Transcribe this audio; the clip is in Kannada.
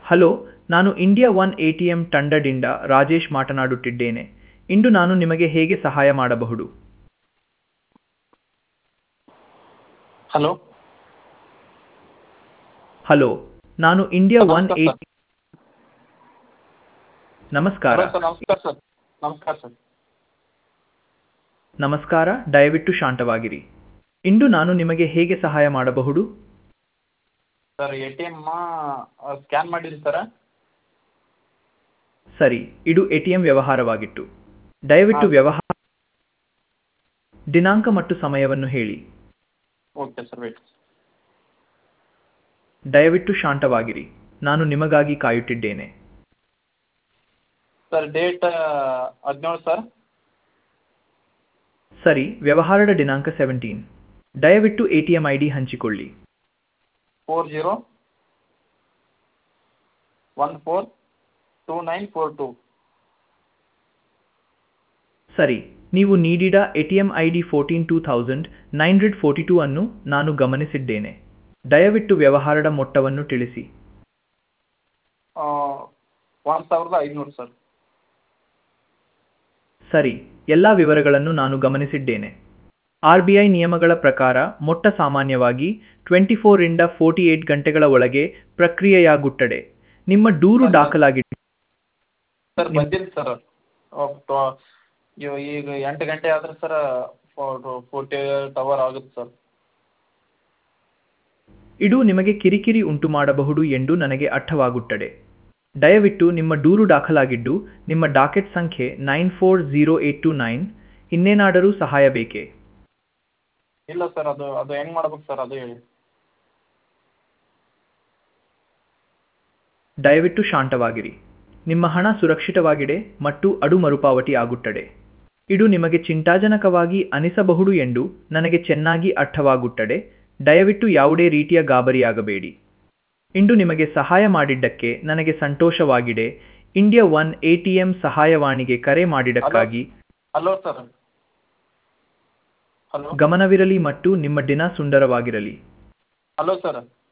ಹಲೋ ನಾನು India one A T M ತಂಡದಿಂದ ರಾಜೇಶ್ ಮಾತನಾಡುತ್ತಿದ್ದೇನೆ ಇಂದು ನಾನು ನಿಮಗೆ ಹೇಗೆ ಸಹಾಯ ಮಾಡಬಹುದು ಹಲೋ ಹಲೋ ನಾನು ಇಂಡಿಯಾ ಒನ್ ನಮಸ್ಕಾರ ಏಟ್ ನಮಸ್ಕಾರ ಹಲೋ ಸರ್ ನಮಸ್ಕಾರ ಸರ್ ನಮಸ್ಕಾರ ಸರ್ ನಮಸ್ಕಾರ ದಯವಿಟ್ಟು ಶಾಂತವಾಗಿರಿ ಇಂದು ನಾನು ನಿಮಗೆ ಹೇಗೆ ಸಹಾಯ ಮಾಡಬಹುದು sir A T M scan ಮಾಡಿರಿ ಸರ ಸರಿ ಇದು ಎ ಟಿ ಎಂ ವ್ಯವಹಾರವಾಗಿತ್ತು ದಯವಿಟ್ಟು ಹಾ. ವ್ಯವಹಾರ ದಿನಾಂಕ ಮತ್ತು ಸಮಯವನ್ನು ಹೇಳಿ ಓಕೆ ಸರ್ ವೇಟ್ ದಯವಿಟ್ಟು ಶಾಂತವಾಗಿರಿ ನಾನು ನಿಮಗಾಗಿ ಕಾಯುತ್ತಿದ್ದೇನೆ ಸರ್ ಡೇಟ್ ಹದಿನೇಳು ಸರ್ ಸರಿ ವ್ಯವಹಾರದ ದಿನಾಂಕ ಸೆವೆಂಟೀನ್ ದಯವಿಟ್ಟು A T M I D ಹಂಚಿಕೊಳ್ಳಿ four zero one four two nine four two ಸರಿ ನೀವು ನೀಡಿದ A T M I D fourteen two thousand nine hundred forty two ಅನ್ನು ನಾನು ಗಮನಿಸಿದ್ದೇನೆ ದಯವಿಟ್ಟು ವ್ಯವಹಾರದ ಮೊತ್ತವನ್ನು ತಿಳಿಸಿ ಒಂದು ಸಾವಿರದ ಐದುನೂರು ಸರ್ ಸರಿ ಎಲ್ಲ ವಿವರಗಳನ್ನು ನಾನು ಗಮನಿಸಿದ್ದೇನೆ ಆರ್ ಬಿ ಐ ನಿಯಮಗಳ ಪ್ರಕಾರ ಮೊಟ್ಟ ಸಾಮಾನ್ಯವಾಗಿ ಟ್ವೆಂಟಿ ಫೋರಿಂದ ಫೋರ್ಟಿ ಏಟ್ ಗಂಟೆಗಳ ಒಳಗೆ ಪ್ರಕ್ರಿಯೆಯಾಗುತ್ತದೆ ನಿಮ್ಮ ದೂರು ದಾಖಲಾಗಿದೆ ಸರ್ ಬಂದಿಲ್ಲ ಸರ್ ಈಗ ಎಂಟು ಗಂಟೆ ಆದ್ರೆ ಸರ್ ಫೋರ್ಟಿ ಏಟ್ ಅವರ್ ಆಗುತ್ತೆ ಸರ್ ಇದು ನಿಮಗೆ ಕಿರಿಕಿರಿ ಉಂಟು ಮಾಡಬಹುದು ಎಂದು ನನಗೆ ಅರ್ಥವಾಗುತ್ತದೆ ದಯವಿಟ್ಟು ನಿಮ್ಮ ದೂರು ದಾಖಲಾಗಿದ್ದು ನಿಮ್ಮ ಡಾಕೆಟ್ ಸಂಖ್ಯೆ nine four zero eight two nine ಇನ್ನೇನಾದರೂ ಸಹಾಯ ಬೇಕೇ ಇಲ್ಲ ಸರ್ ಅದು ಅದು ಹೆಂಗೆ ಮಾಡ್ಬೇಕು ಸರ್ ಅದು ಹೇಳಿ ದಯವಿಟ್ಟು ಶಾಂತವಾಗಿರಿ ನಿಮ್ಮ ಹಣ ಸುರಕ್ಷಿತವಾಗಿದೆ ಮತ್ತು ಅದು ಮರುಪಾವತಿ ಆಗುತ್ತದೆ ಇದು ನಿಮಗೆ ಚಿಂತಾಜನಕವಾಗಿ ಅನಿಸಬಹುದು ಎಂದು ನನಗೆ ಚೆನ್ನಾಗಿ ಅರ್ಥವಾಗುತ್ತದೆ ದಯವಿಟ್ಟು ಯಾವುದೇ ರೀತಿಯ ಗಾಬರಿಯಾಗಬೇಡಿ ಇಂದು ನಿಮಗೆ ಸಹಾಯ ಮಾಡಿದ್ದಕ್ಕೆ ನನಗೆ ಸಂತೋಷವಾಗಿದೆ India one A T M ಸಹಾಯವಾಣಿಗೆ ಕರೆ ಮಾಡಿದ್ದಕ್ಕಾಗಿ ಹಲೋ ಸರ್ ಹಲೋ ಗಮನವಿರಲಿ ಮತ್ತು ನಿಮ್ಮ ದಿನ ಸುಂದರವಾಗಿರಲಿ ಹಲೋ ಸರ್